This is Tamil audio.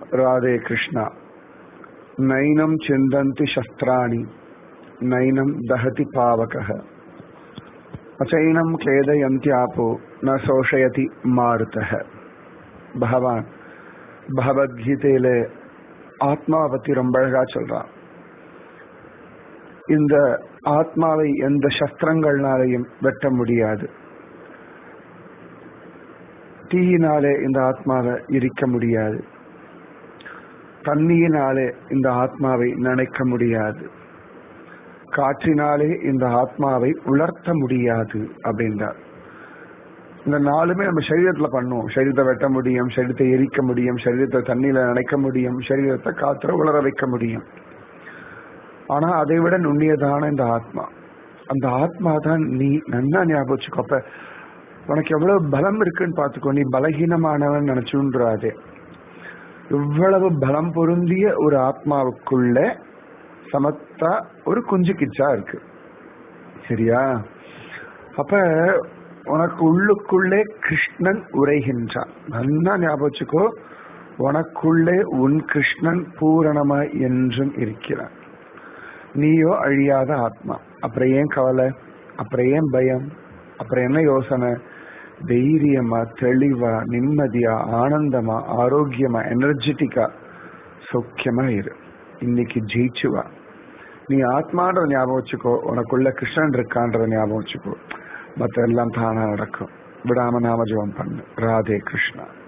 ராதே கிருஷ்ணா நைனம் சிந்தந்தி சஸ்திராணி நைனம் தஹதி பாவகः அச்சைனம் கிளேதயந்தியாப்போ ந சோஷயதி மாருதः பகவான் பகவத்கீதையில ஆத்மாவை பத்தி ரொம்ப அழகா சொல்றான் இந்த ஆத்மாவை எந்த சஸ்திரங்கள்னாலையும் வெட்ட முடியாது தீயினாலே இந்த ஆத்மாவை எரிக்க முடியாது தண்ணியினாலே இந்த ஆத்மாவை நினைக்க முடியாது காற்றினாலே இந்த ஆத்மாவை உலர்த்த முடியாது அப்படின்றார் இந்த நாலுமே நம்ம சரீரத்துல பண்ணுவோம் சரீரத்தை வெட்ட முடியும் சரீரத்தை எரிக்க முடியும் சரீரத்தை தண்ணியில நினைக்க முடியும் சரீரத்தை காத்துல உலர வைக்க முடியும் ஆனா அதை விட நுண்ணியதான இந்த ஆத்மா அந்த ஆத்மா தான் நீ நன்னா ஞாபகம் வச்சுக்கோ அப்ப உனக்கு எவ்வளவு பலம் இருக்குன்னு பாத்துக்கோ நீ பலகீனமானவன் நினைச்சுன்றாதே இவ்வளவு பலம் பொருந்திய ஒரு ஆத்மாவுக்குள்ள சமத்தா ஒரு குஞ்சு கிச்சா இருக்கு சரியா அப்ப உனக்கு உள்ளுக்குள்ளே கிருஷ்ணன் உரைகின்றான் நல்லா ஞாபகம் வச்சுக்கோ உனக்குள்ளே உன் கிருஷ்ணன் பூரணமாய் என்றும் இருக்கிறான் நீயோ அழியாத ஆத்மா அப்புறம் ஏன் கவலை அப்புறம் ஏன் பயம் அப்புறம் என்ன யோசனை தைரியமா தெளிவா நிம்மதியா ஆனந்தமா ஆரோக்கியமா எனர்ஜெட்டிக்கா சௌக்கியமா இரு இன்னைக்கு ஜெயிச்சுவா நீ ஆத்மான்ற ஞாபகம் வச்சுக்கோ உனக்குள்ள கிருஷ்ணன் இருக்கான்ற ஞாபகம் வச்சுக்கோ மத்த எல்லாம் தானா நடக்கும் விடாம நாம ஜபம் பண்ணு ராதே கிருஷ்ணா